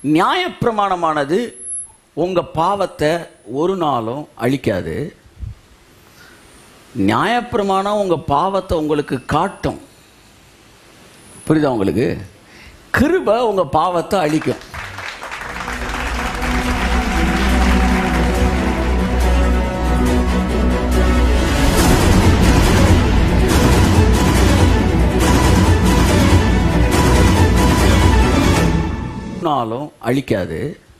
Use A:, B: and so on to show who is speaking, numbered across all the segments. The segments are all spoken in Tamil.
A: நியாயப்பிரமாணமானது உங்கள் பாவத்தை ஒரு நாளும் அழிக்காது நியாயப்பிரமாணம் உங்கள் பாவத்தை உங்களுக்கு காட்டும் புரியுதா உங்களுக்கு கிருபை உங்கள் பாவத்தை அழிக்கும் நாளும் அழிக்காது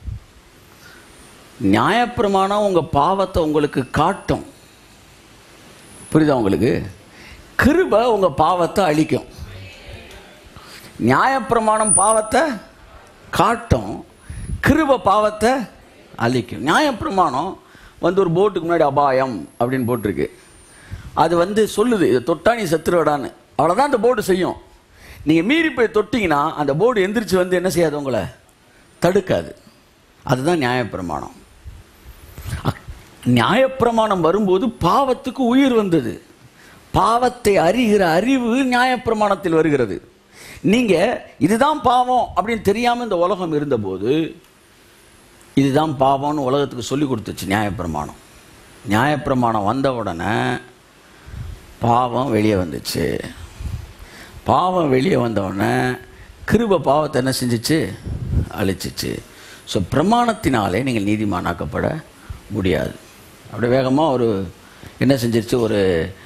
A: நியாயப்பிரமாணம் உங்கள் பாவத்தை உங்களுக்கு காட்டும் புரியுதா உங்களுக்கு கிருபை உங்கள் பாவத்தை அழிக்கும் நியாயப்பிரமாணம் பாவத்தை காட்டும் கிருபை பாவத்தை அழிக்கும் நியாயப்பிரமாணம் வந்து ஒரு போட்டுக்கு முன்னாடி அபாயம் அப்படின்னு போட்டிருக்கு அது வந்து சொல்லுது இதை தொட்டா நீ செத்துருவடான்னு அவ்வளோதான் அந்த போர்டு செய்யும் நீங்கள் மீறி போய் தொட்டிங்கன்னா அந்த போர்டு எந்திரிச்சு வந்து என்ன செய்யாது உங்களை தடுக்காது அதுதான் நியாயப்பிரமாணம் அ- நியாயப்பிரமாணம் வரும்போது பாவத்துக்கு உயிர் வந்தது பாவத்தை அறிகிற அறிவு நியாயப்பிரமாணத்தில் வருகிறது நீங்கள் இதுதான் பாவம் அப்படின்னு தெரியாமல் இந்த உலகம் இருந்தபோது இதுதான் பாவம்னு உலகத்துக்கு சொல்லி கொடுத்துச்சு நியாயப்பிரமாணம் நியாயப்பிரமாணம் வந்த உடனே பாவம் வெளியே வந்துச்சு பாவம் வெளியே வந்த உடனே கிருப பாவத்தை என்ன செஞ்சுச்சு அழிச்சிச்சு ஸோ பிரமாணத்தினாலே நீங்கள் நீதிமானாக்கப்பட முடியாது அப்படி வேகமாக ஒரு என்ன செஞ்சிருச்சு ஒரு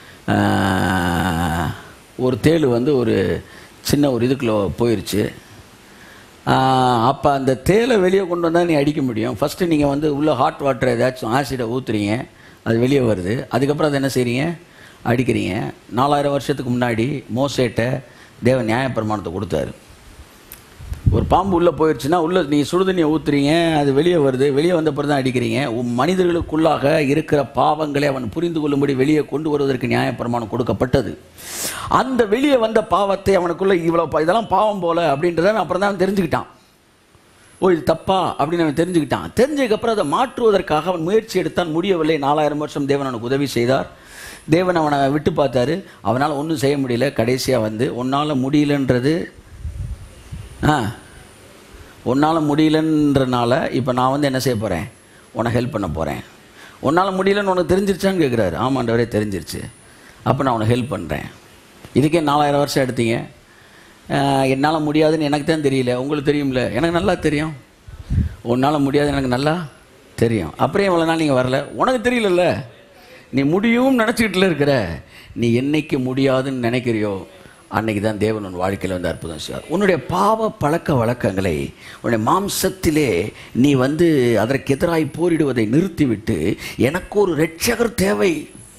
A: ஆஹ், ஒரு தேள் வந்து ஒரு சின்ன ஒரு இதுக்குள்ளே போயிருச்சு அப்போ அந்த தேலை வெளியே கொண்டு வந்தால் நீ அடிக்க முடியும் ஃபஸ்ட்டு நீங்கள் வந்து உள்ள ஹாட் வாட்டர் ஏதாச்சும் ஆசிடை ஊற்றுறீங்க அது வெளியே வருது அதுக்கப்புறம் அதை என்ன செய்கிறீங்க அடிக்கிறீங்க நாலாயிரம் வருஷத்துக்கு முன்னாடி மோசேட்ட தேவ நியாயப்பிரமாணத்தை கொடுத்தாரு ஒரு பாம்பு உள்ளே போயிடுச்சுன்னா உள்ளே நீ சுடுதண்ணியை ஊற்றுறீங்க அது வெளியே வருது வெளியே வந்த பிறகு தான் அடிக்கிறீங்க உம் மனிதர்களுக்குள்ளாக இருக்கிற பாவங்களை அவன் புரிந்து கொள்ளும்படி வெளியே கொண்டு வருவதற்கு நியாயப்பிரமாணம் கொடுக்கப்பட்டது அந்த வெளியே வந்த பாவத்தை அவனுக்குள்ள இவ்வளோ பா- இதெல்லாம் பாவம் போல அப்படின்றத அவன் அப்புறம் தான் அவன் தெரிஞ்சுக்கிட்டான் ஓ இது தப்பா அப்படின்னு அவன் தெரிஞ்சுக்கிட்டான் தெரிஞ்சதுக்கப்புறம் அதை மாற்றுவதற்காக அவன் முயற்சி எடுத்தான் முடியவில்லை நாலாயிரம் வருஷம் தேவன் அவனுக்கு உதவி செய்தார் தேவன் அவனை விட்டு பார்த்தாரு அவனால் ஒன்றும் செய்ய முடியல கடைசியாக வந்து உன்னால் முடியலன்றது ஆ உன்னால் முடியலன்றனால இப்போ நான் வந்து என்ன செய்ய போகிறேன் உனக்கு ஹெல்ப் பண்ண போகிறேன் உன்னால் முடியலன்னு உனக்கு தெரிஞ்சிருச்சான்னு கேட்குறாரு ஆமாண்டவரே தெரிஞ்சிருச்சு அப்போ நான் உனக்கு ஹெல்ப் பண்ணுறேன் இதுக்கே நாலாயிரம் வருஷம் எடுத்தீங்க என்னால் முடியாதுன்னு எனக்கு தான் தெரியல உங்களுக்கு தெரியும்ல எனக்கு நல்லா தெரியும் உன்னால் முடியாது எனக்கு நல்லா தெரியும் அப்புறம் இவ்வளோ நாள் நீங்கள் வரல உனக்கு தெரியலல்ல நீ முடியும்னு நினச்சிக்கிட்டுல இருக்கிற நீ என்னைக்கு முடியாதுன்னு நினைக்கிறியோ அன்னைக்கு தான் தேவன் உன் வாழ்க்கையில் வந்து அற்புதம் செய்வார் உன்னுடைய பாவ பழக்க வழக்கங்களை உன்னுடைய மாம்சத்திலே நீ வந்து அதற்கு எதிராய் போரிடுவதை நிறுத்திவிட்டு எனக்கு ஒரு இரட்சகர் தேவை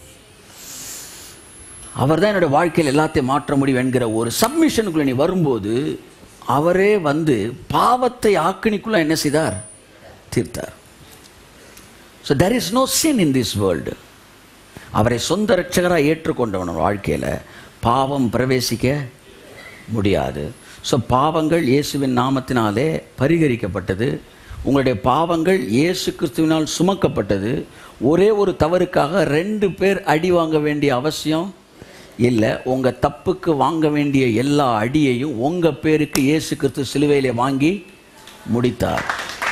A: அவர் தான் என்னுடைய வாழ்க்கையில் எல்லாத்தையும் மாற்ற முடியும் என்கிற ஒரு சப்மிஷனுக்குள்ள நீ வரும்போது அவரே வந்து பாவத்தை ஆக்கணிக்குள்ள என்ன செய்தார் தீர்த்தார் so there is no sin in this world அவரை சொந்த ரட்சகராக ஏற்றுக்கொண்டவன் வாழ்க்கையில் பாவம் பிரவேசிக்க முடியாது ஸோ பாவங்கள் இயேசுவின் நாமத்தினாலே பரிகரிக்கப்பட்டது உங்களுடைய பாவங்கள் இயேசு கிறிஸ்துவினால் சுமக்கப்பட்டது ஒரே ஒரு தவறுக்காக ரெண்டு பேர் அடி வாங்க வேண்டிய அவசியம் இல்லை உங்கள் தப்புக்கு வாங்க வேண்டிய எல்லா அடியையும் உங்கள் பேருக்கு இயேசு கிறிஸ்து சிலுவையிலே வாங்கி முடித்தார்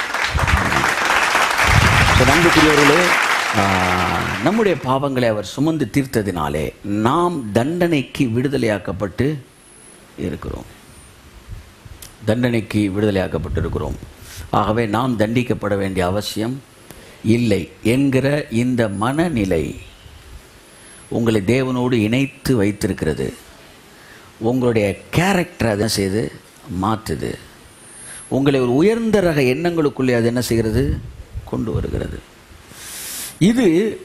A: So, அன்புக்குரியவர்களே ஆ, நம்முடைய பாவங்களை அவர் சுமந்து தீர்த்ததினாலே நாம் தண்டனைக்கு விடுதலையாக்கப்பட்டு இருக்கிறோம் தண்டனைக்கு விடுதலையாக்கப்பட்டிருக்கிறோம் ஆகவே நாம் தண்டிக்கப்பட வேண்டிய அவசியம் இல்லை என்கிற இந்த மனநிலை உங்களை தேவனோடு இணைத்து வைத்திருக்கிறது உங்களுடைய கேரக்டரை அதை செய்து மாற்றுது உங்களை ஒரு உயர்ந்த ரக எண்ணங்களுக்குள்ளே அது என்ன செய்கிறது கொண்டு வருகிறது இது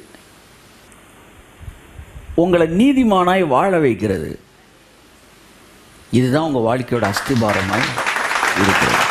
A: உங்களை நீதிமானாய் வாழ வைக்கிறது இதுதான் உங்கள் வாழ்க்கையோட அஸ்திபாரமாய் இருக்கிறது